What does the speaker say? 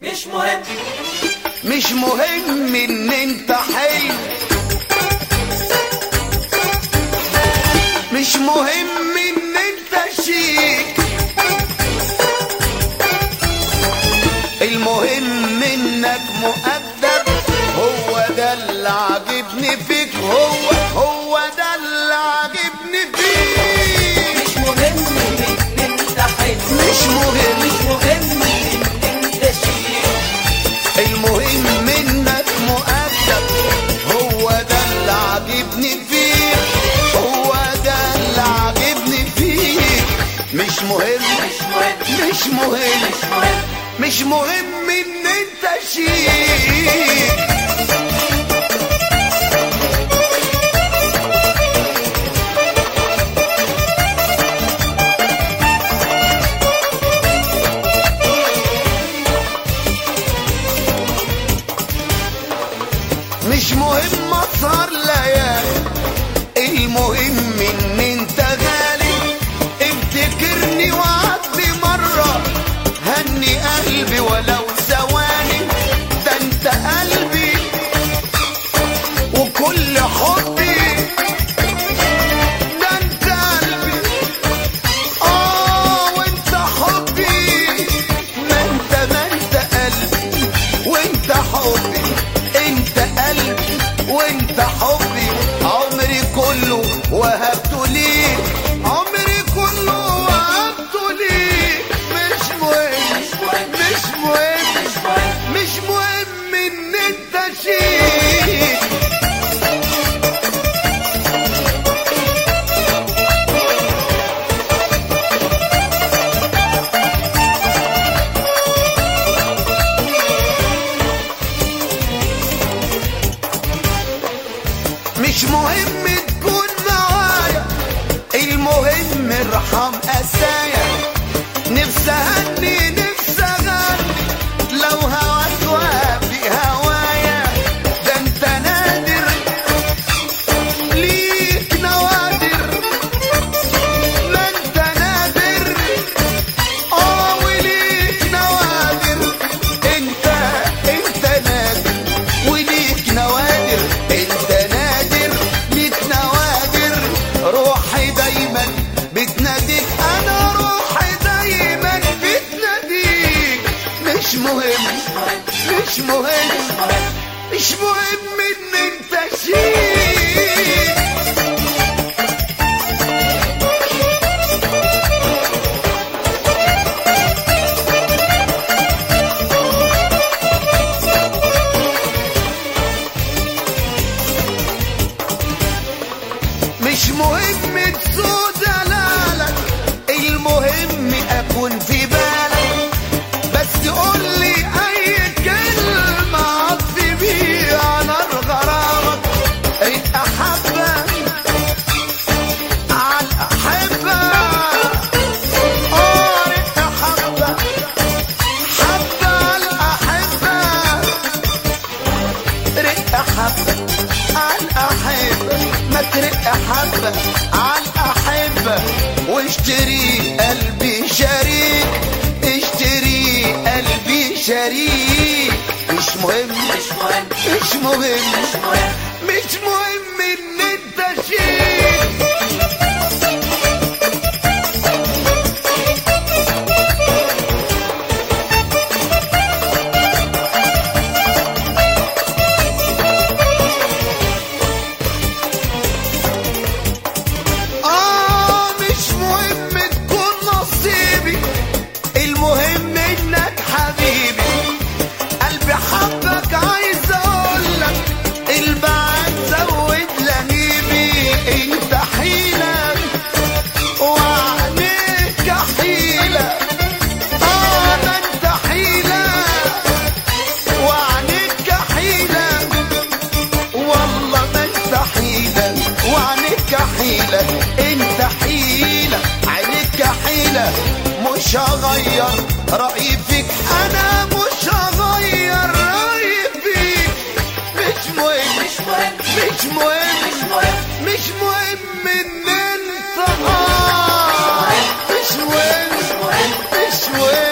مش مهم مش مهم ان انت حي مش مهم ان انت شيك المهم انك مؤدب هو ده اللي عاجبني فيك هو هو ده اللي عاجبني فيك مش مهم ان انت حلو مش مهم مش مهم ان انت شيء المهم انك مؤدب هو ده اللي عاجبني فيك هو ده اللي عاجبني فيك مش مهم مش مهم مش مهم مش مهم مش مهم ان انت شيك مش مهم اسهر ليالي المهم ان انت غالي افتكرني وعدي مرة هني قلبي ولو ثواني ده انت قلبي وكل حبي ده انت قلبي اه وانت حبي ما انت ما انت قلبي وانت حبي انت قلبي وانت حبي عمري كله وهبته ليك عمري كله وهبته ليك مش مهم مش مهم مش مهم مش مهم مش مهم ان انت شيك مش مهم تكون معايا المهم ارحم قسايا نفسي اهني نفسي اغني لو هواك وافي هوايا ده انت نادر ليك نوادر ما انت نادر اه وليك نوادر انت انت نادر وليك نوادر انت نادر ليك نوادر روحي دايما بتناديك انا روحي دايما بتناديك مش مهم مش مهم مش مهم ان انت شيء مش مهم تسود دلالك المهم اكون في بالك بس قول لي اي كلمة عطفي بيها نار غرامك الاحبة على الاحبة اه الاحبة حتى على الاحبة رق حبة على الأحبة ما ترق حبة على الأحبة واشتري قلبي شريك اشتري قلبي شريك مش مهم مش مهم مش مهم مش مهم مش مهم ان انت شيك آه مش مهم تكون نصيبي المهم إنك حبيبي قلبي حبك عايز أقولك البعد زود لهيبي أنت حيلة وعليك حيلة آه ما أنت حيلة وعليك حيلة والله ما انت حيلة وعنك حيلة انت حيلة عليك حيلة مش هغير رأيي فيك انا مش هغير رأيي فيك مش مهم مش مهم مش مهم مش مهم مش مهم ان انت آه مش مهم مش مهم مش مهم